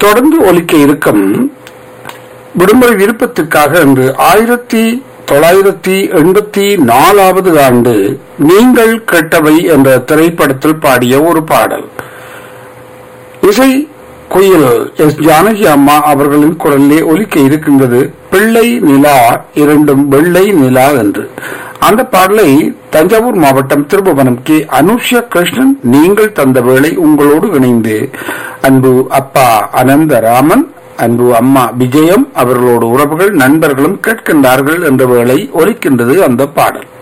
தொடர்ந்து ஒலிக்க இருக்கும் விடுமுறை விருப்பத்திற்காக இன்று ஆயிரத்தி தொள்ளாயிரத்தி எண்பத்தி நாலாவது ஆண்டு நீங்கள் கேட்டவை என்ற திரைப்படத்தில் பாடிய ஒரு பாடல் இசை குயில் எஸ் ஜானகி அம்மா அவர்களின் குரலிலே ஒலிக்க இருக்கின்றது பிள்ளை நிலா இரண்டும் வெள்ளை நிலா என்று அந்த பாடலை தஞ்சாவூர் மாவட்டம் திருபுவனம் கே அனுஷ்யா கிருஷ்ணன் நீங்கள் தந்த வேளை உங்களோடு இணைந்து அன்பு அப்பா அனந்தராமன் அன்பு அம்மா விஜயம் அவர்களோடு உறவுகள் நண்பர்களும் கேட்கின்றார்கள் என்ற வேளை ஒலிக்கின்றது அந்த பாடல்